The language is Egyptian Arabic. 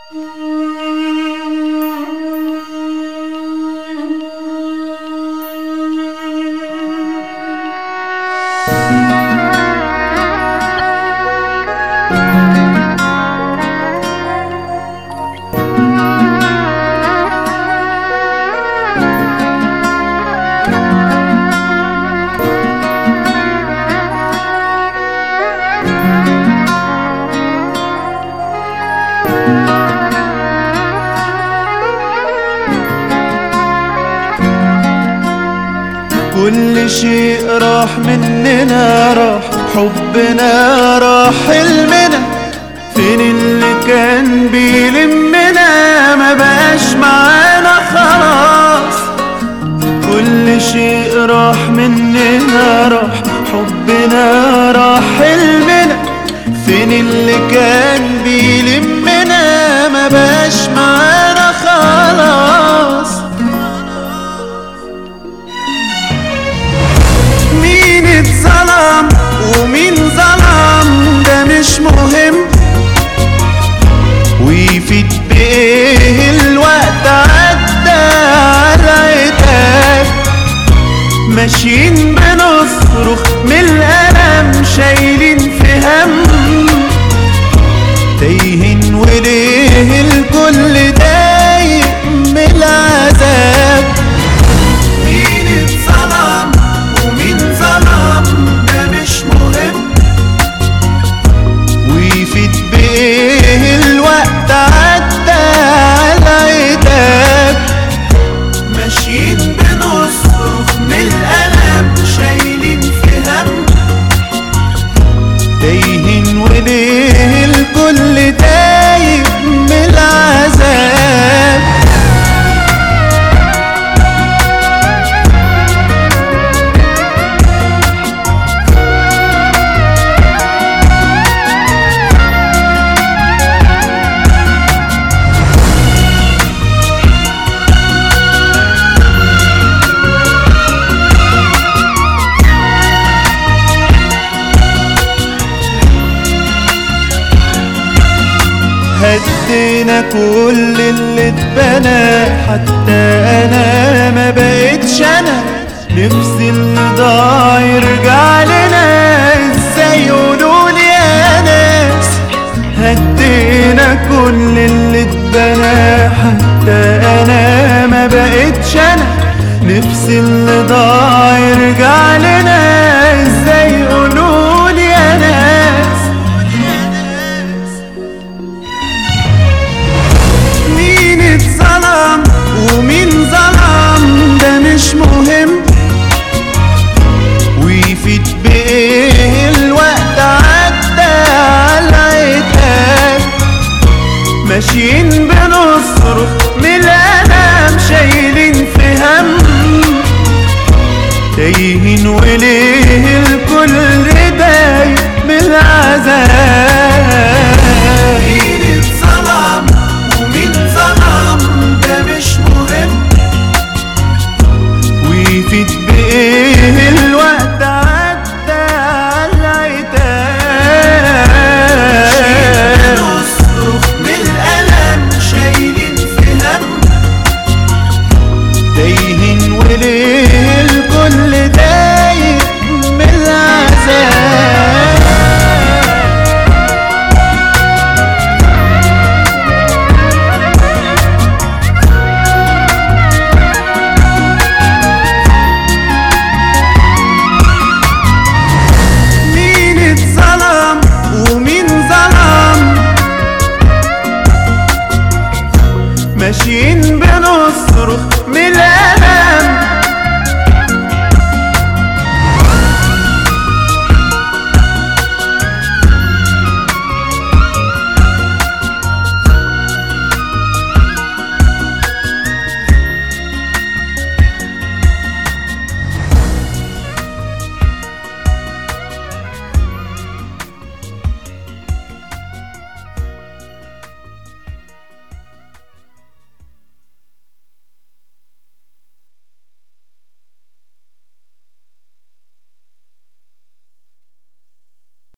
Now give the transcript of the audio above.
كل شيء راح مننا راح حبنا راح حلمنا فين اللي كان بيلمنا ما بقاش معانا خلاص كل شيء راح مننا راح حبنا راح حلمنا فين اللي كان بيلمنا ما بقاش معانا خلاص مين اتظلم ومين ظلم ده مش مهم ويفيد بايه الوقت عدى على عتاب ماشيين بنصرخ من الألم شايلين في هم تايهين وليه الكل دايق من العذاب مين اتظلم ومين ظلم ده مش مهم ويفيد بايه الوقت عدى على عتاب ماشيين بنصرخ من الألم شايلين في هم تايهين وليه الكل تايه من العذاب هدينا كل اللي اتبنى حتى انا ما بقتش انا نفسي اللي ضاع يرجع لنا ازاي يقولولي يا ناس هدينا كل اللي اتبنى حتى انا ما بقتش انا نفسي اللي ضاع يرجع لنا ازاي يقولولي يا ناس مين اتظلم ومين ظلم ده مش مهم ويفيد بايه الوقت عدى على عتاب ماشيين بنصرخ من الألم شايلين في هم تايهين وليه